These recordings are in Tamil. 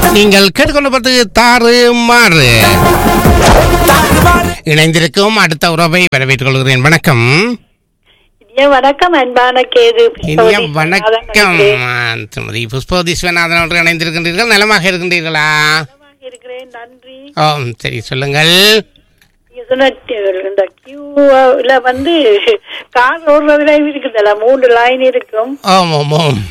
நீங்கள் கேட்டுக்கொள்ளப்பட்டு தாறு மாறு இணைந்திருக்கும் அடுத்த உறவை வரவேற்றுக் கொள்கிறேன் வணக்கம் இனிய வணக்கம் அன்பான கேது இனிய வணக்கம் திருமதி புஷ்பவதி விஸ்வநாதன் அவர்கள் இணைந்திருக்கின்றீர்கள் நலமாக இருக்கின்றீர்களா இருக்கிறேன் நன்றி ஓ சரி சொல்லுங்கள் நீங்க சொன்ன இந்த கியூல வந்து கார் ஓடுறதுல இருக்குதுல்ல மூணு லைன் இருக்கும் ஓம் ஓம் ஓம்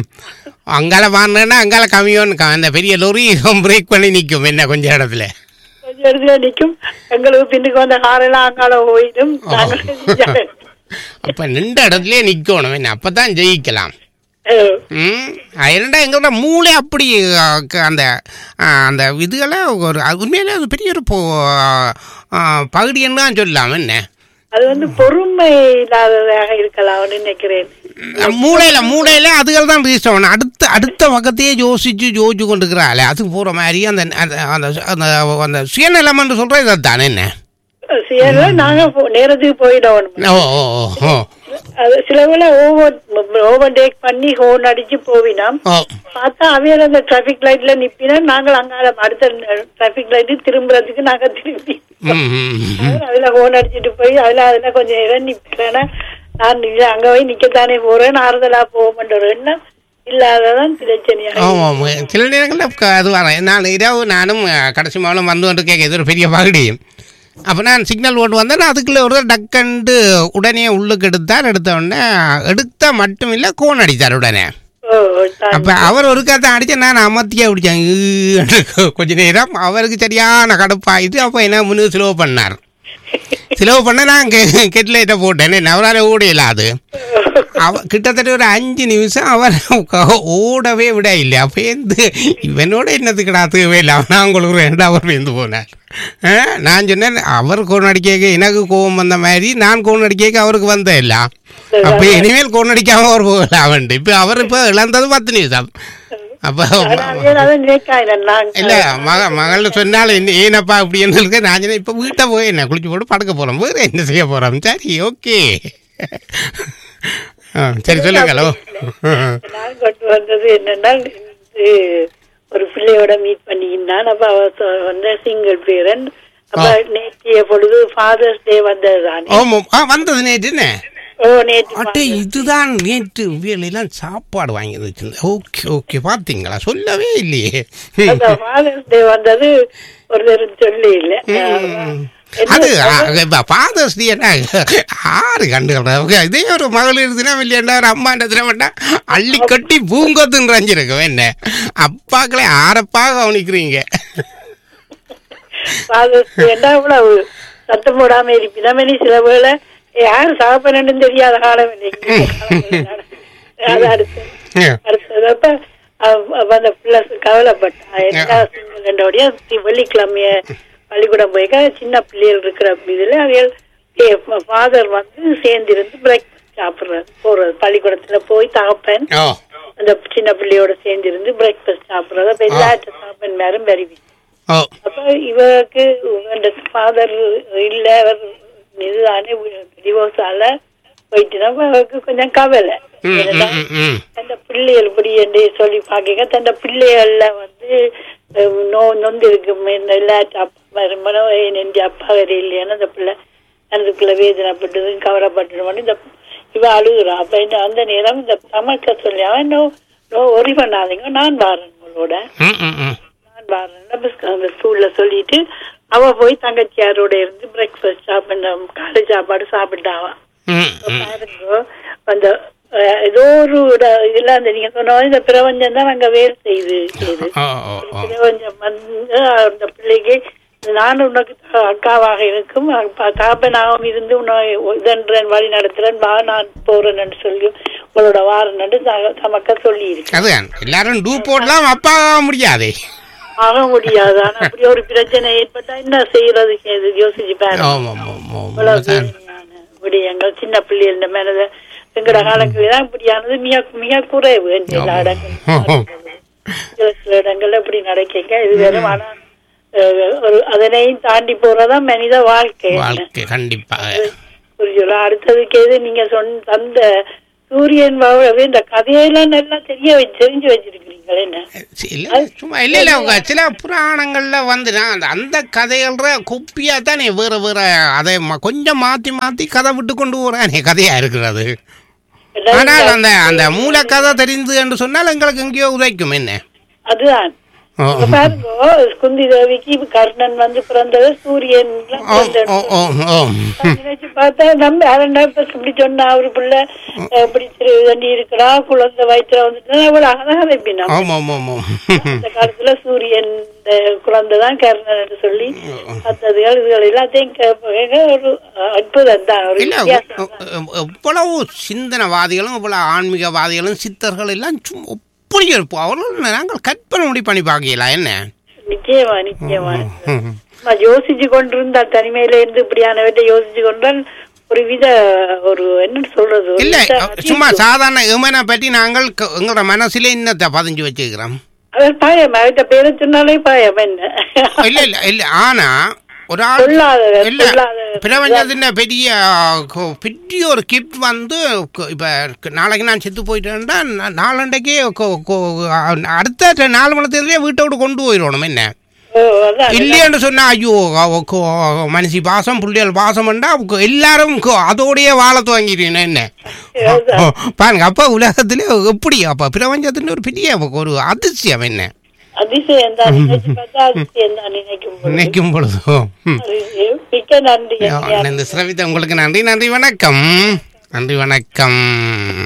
அங்கால வாங்கினா அங்கால கம்மியோன்னு கா- அந்த பெரிய லொரி பிரேக் பண்ணி நிற்கும் என்ன கொஞ்ச இடத்துல கொஞ்சம் இடத்துல நிக்கும் எங்களுக்கு பின்னுக்கு வந்த கார் எல்லாம் அங்கால போயிடும் நாங்கள் அப்போ நின்ற இடத்துலயே நிற்கணும் என்ன அப்போ தான் ஜெயிக்கலாம் அஹ், ம் இரண்டா எங்களோட மூளை அப்படி அ, க- அந்த அ, அந்த இதுகளை ஒரு அது உண்மையிலே அது பெரிய ஒரு பொ- அ, பகுதின்னு தான் சொல்லலாம் என்ன அது வந்து பொறுமை இல்லாததாக இருக்கலாம்னு நினைக்கிறேன் மூளையில மூளையில அதுகள் தான் ரீச் ஆகணும் அடுத்த அடுத்த பக்கத்தையே யோசிச்சு யோசிச்சு கொண்டு இருக்கிறாள் அது போகிற மாதிரி அந்த அந்த அந்த- அந்த அந்த சுயநலம்னு சொல்கிறது இதை தானே என்ன சரி நாங்க போ- நேரத்துக்கு போயிடணும் ஓ ஓ ஓ ஓ அது சில வேளை ஓவர் ஓவர் டேக் பண்ணி ஹோன் அடிச்சு போவினோம் ஓ பார்த்தா அவையார் அந்த டிராபிக் லைட்ல நிப்பினா நாங்கள் அங்கால அடுத்த டிராபிக் லைட்டு திரும்புறதுக்கு நாங்க திரும்பி ம் ம், ம். அவர் அதுல ஹோன் அடிச்சிட்டு போய் அதுல அதுல கொஞ்சம் நேரம் நிப்பேன்னா நான் இல்ல அங்க போய் நிக்கத்தானே போறேன் ஆறுதலா போக மாட்டேன் எண்ணம் இல்லாததான் பிரச்சனையா ஆமாம் சில நேரங்களில் க- அது வரேன் நான் இரவு நானும் அஹ், கடைசி மாதம் வந்து கொண்டு கேட்க இது ஒரு பெரிய பகுடி அப்போ நான் சிக்னல் ஓட்டு வந்தேன் அதுக்குள்ளே ஒரு டக்கண்டு உடனே உள்ளுக்கு எடுத்தார் எடுத்த உடனே எடுத்த மட்டும் இல்லை கோன் அடித்தார் உடனே ஓ, தான். அப்போ அவர் ஒரு கதை அடித்த நான் அமர்த்தியாக பிடிச்சேன் கொஞ்ச நேரம் அவருக்கு சரியான கடுப்பாயிட்டு அப்போ என்ன முன்னு ஸ்லோ பண்ணார் ஸ்லோ பண்ண நான் கெட்லைட்டை போட்டேன் என்ன அவரால் ஓடையில அது அவ கிட்டத்தட்ட ஒரு அஞ்சு நிமிஷம் அவர் ஓடவே விட இல்லை அப்போ எந்த இவனோட என்னத்துக்குடா தேவையில்லை நான் உங்களுக்கு ரெண்டு அவர் பேந்து போனார் ஆ, நான் சொன்னேன் அவர் கோன் அடிக்க எனக்கு கோவம் வந்த மாதிரி நான் கோன் அடிக்க அவருக்கு வந்த இல்ல அப்போ இனிமேல் கோன் அடிக்காம அவர் போகலாம் அவன்ட்டு இப்போ அவர் இப்போ இழந்தது பத்து நிமிஷம் அப்போ ஆனா அவையார் அதை நினைக்காயில்ல நாங்க இல்ல மக மகள் சொன்னாலும் என்ன ஏனப்பா அப்படி என்ன இருக்கு நான் சொன்னேன் இப்போ வீட்டை போய் என்ன குளிச்சு போட்டு படுக்க போறோம் வேறு என்ன செய்ய போறோம் சரி ஓகே சரி சொல்லுங்க ஹலோ நான் கொண்டு வந்தது என்னன்னா இது ஒரு பிள்ளையோட மீட் பண்ணியிருந்தான் அப்ப அவ சொ- வந்து சிங்கிள் பேரண்ட் அப்ப நேற்றைய பொழுது ஃபாதர்ஸ் டே வந்தது தானே ஆமாம் ஆ வந்தது நேற்று என்ன ஓ நேற்று அட்டே இதுதான் நேற்று வியலாம் சாப்பாடு வாங்கி வச்சிருந்தேன் ஓகே ஓகே பார்த்தீங்களா சொல்லவே இல்லையே அந்த ஃபாதர்ஸ் டே வந்தது ஒருத்தர் சொல்லி இல்ல அது ஃபாதர்ஸ் டே என்ன ஆறு கண்டுக்கிறவங்க இதே ஒரு மகளிர் தினம் இல்லையா ஒரு அம்மாண்ட தினம் வேண்டா அள்ளி கட்டி பூங்கத்துன்றாஞ்சிருக்கும் என்ன அப்பாக்களே ஆறப்பா கவனிக்கிறீங்க ஃபாதர்ஸ் டே என்ன இவ்வளவு சத்தம் போடாம இருப்பினா நீ சில வேளை யார் சாப்பிடணும்னு தெரியாத காலம் இல்லை அது அடுத்து அடுத்தது அப்ப அவ- அவ அந்த பிள்ளை கவலைப்பட்டா என்ன சிங்களோடைய வெள்ளிக்கிழமைய பள்ளிக்கூடம் போய்க்க சின்ன பிள்ளைகள் இருக்கிற இதுல அவைகள் ஃபாதர் வந்து சேர்ந்திருந்து பிரேக்ஃபாஸ்ட் சாப்பிடுறது போறது பள்ளிக்கூடத்துல போய் தகப்பன் ஓ அந்த சின்ன பிள்ளையோட சேர்ந்திருந்து பிரேக்ஃபாஸ்ட் சாப்பிடுறது அப்ப எல்லாட்ட தகப்பன் மேலும் வருவி ஓ அப்ப இவருக்கு அந்த ஃபாதர் இல்ல அவர் இதுதானே டிவோர்ஸால போயிட்டுனா அவருக்கு கொஞ்சம் கவலை ம் ஏன்னா, ம், ம் ம் தந்த பிள்ளைகள் இப்படி என்று சொல்லி பாக்க தந்த பிள்ளைகள்ல வந்து அஹ், நோ நொந்து இருக்கும் இந்த எல்லாத்த அப்பா மனோ நெஞ்சு அப்பா வேற இல்லையான்னு அந்த பிள்ளை அந்த பிள்ளை வேதனைப்பட்டது கவலைப்பட்டது இந்த இவ அழுகுறா அப்ப இந்த அந்த நேரம் இந்த தமிழ்க்க சொல்லி அவன் நோ நோ ஒரி பண்ணாதீங்க நான் வாரேன் உங்களோட ம் ம் ம் நான் வரேன் அந்த ஸ்கூல்ல சொல்லிட்டு அவ போய் தங்கச்சியாரோட இருந்து பிரேக்ஃபாஸ்ட் சாப்பிட காலை சாப்பாடு சாப்பிட்டாவா ம் ம் பாருங்க அந்த அஹ், ஏதோ ஒரு இட- இதுல அந்த நீங்க சொன்ன மாதிரி இந்த பிரபஞ்சம் தான் அங்க வேலை செய்யுது செய்யுது ஓ ஓ ஓ பிரபஞ்சம் வந்து அந்த பிள்ளைக்கு நான் உனக்கு த- அக்காவாக இருக்கும் அப்ப தாப்பனாகவும் இருந்து உன்னை இதன்றேன் வழி நடத்துறேன் வா நான் போறேன்னு சொல்லி உங்களோட வாரன்னு தமக்க சொல்லி இருக்கு அதுதான் எல்லாரும் டூ போடலாம் அப்பா ஆக முடியாதே ஆக முடியாது ஆனா அப்படி ஒரு பிரச்சனை ஏற்பட்டா என்ன செய்யறது இது யோசிச்சு பாருங்க ஆமாம் ஆமாம் இவ்வளவு ஆமாம் வேதனையான விடயங்கள் சின்ன பிள்ளைகள் மேல எங்கட காலங்களில் தான் இப்படியானது மிக மிக குறைவு எல்லா இடங்களும் சில சில இடங்கள்ல இப்படி நடக்க இது வெறும் ஆனா அஹ், ஒரு அதனையும் தாண்டி போறதா மனித வாழ்க்கை வாழ்க்கை கண்டிப்பாக புரியுதா அடுத்ததுக்கு எது நீங்க சொன்ன தந்த சூரியன் வாழவே இந்த கதையெல்லாம் நல்லா தெரிய வச்சு தெரிஞ்சு வச்சிருக்கிறீங்களே என்ன இல்ல சும்மா இல்ல இல்ல உங்க சில புராணங்கள்ல வந்து நான் அந்த அந்த கதைகள குப்பியா தானே வேற வேற அதை ம- கொஞ்சம் மாத்தி மாத்தி கதை விட்டு கொண்டு போறானே கதையா இருக்கிறது ஆனால் அந்த அந்த மூல கதை தெரிந்து என்று சொன்னால் எங்களுக்கு எங்கேயோ உதைக்கும் என்ன அதுதான் ஓ, இப்ப பாருங்க குந்தி தேவிக்கு கர்ணன் வந்து பிறந்தது சூரியன் ஓ, ஓ, ஓ, ஓ. நினைச்சு பார்த்தா நம்ம அரண்டா இப்ப இப்படி சொன்னா அவரு பிள்ளை அஹ், இப்படி திரு தண்டி இருக்கிறா குழந்தை வயிற்றுல வந்துட்டு அவ்வளவு அழகா வைப்பினா ஆமா ஆமா ஆமா அந்த காலத்துல சூரியன் இந்த குழந்தை தான் கர்ணன் என்று சொல்லி மற்றதுகள் இதுகள் எல்லாத்தையும் கேட்ப- கேட்க ஒரு அற்புதம் தான் ஒரு இல்ல வித்தியாசம் தான். எ- எ- எவ்வளவு சிந்தனவாதிகளும் இவ்வளவு ஆன்மீகவாதிகளும் சித்தர்கள் எல்லாம் சும்மா எப்படி இருப்போம் அவர்கள் நாங்கள் கற்பனை முடி பண்ணி பார்க்கலாம் என்ன நிச்சயமா நிச்சயமா ம். சும்மா யோசிச்சு கொண்டிருந்தால் தனிமையில இருந்து இப்படியானவற்றை யோசிச்சு கொண்டால் ஒரு வித ஒரு என்ன சொல்றது ஒரு இல்ல வித சும்மா அதிர்வு. சாதாரண எமனை பற்றி நாங்கள் க- எங்களோட மனசுல இன்னத்தை பதிஞ்சு வச்சுக்கிறோம் அவர் பயம் அவர்கிட்ட பேரை சொன்னாலே பயம் என்ன இல்ல இல்ல இல்ல ஆனா ஒரு ஆள் சொல்லாதவர், இல்ல சொல்லாதவர். பிரபஞ்சத்தின் பெரிய கொ- பெரிய ஒரு கிஃப்ட் வந்து கொ- இப்ப க- நாளைக்கு நான் செத்து போயிட்டேன்டா நா- நாளண்டைக்கே கொ- கொ- அடுத்த ரெ- நாலு மணி தேதியிலே வீட்டை விட்டு கொண்டு போயிடணும் என்ன ஓ, அதான், இல்லையன்னு சொன்னா ஐயோ அவ கொ- மனுஷி பாசம் புள்ளியல் பாசம்ண்டா கொ- எல்லாரும் கொ- அதோடயே வாழ துவங்கிட்டீங்க என்ன அதான். ஓ, பாருங்க அப்ப உலகத்திலே எப்படி அப்ப பிரபஞ்சத்தின் ஒரு பெரிய ஒரு அதிசயம் என்ன அதிசயம் தான் நினைச்சு பார்த்தா அதிசயம் தான் நினைக்கும் பொழுது. நினைக்கும் பொழுதோ ம். அது மிக்க நன்றி ஐயா. இந்த சிரவிதா உங்களுக்கு நன்றி நன்றி வணக்கம் நன்றி வணக்கம்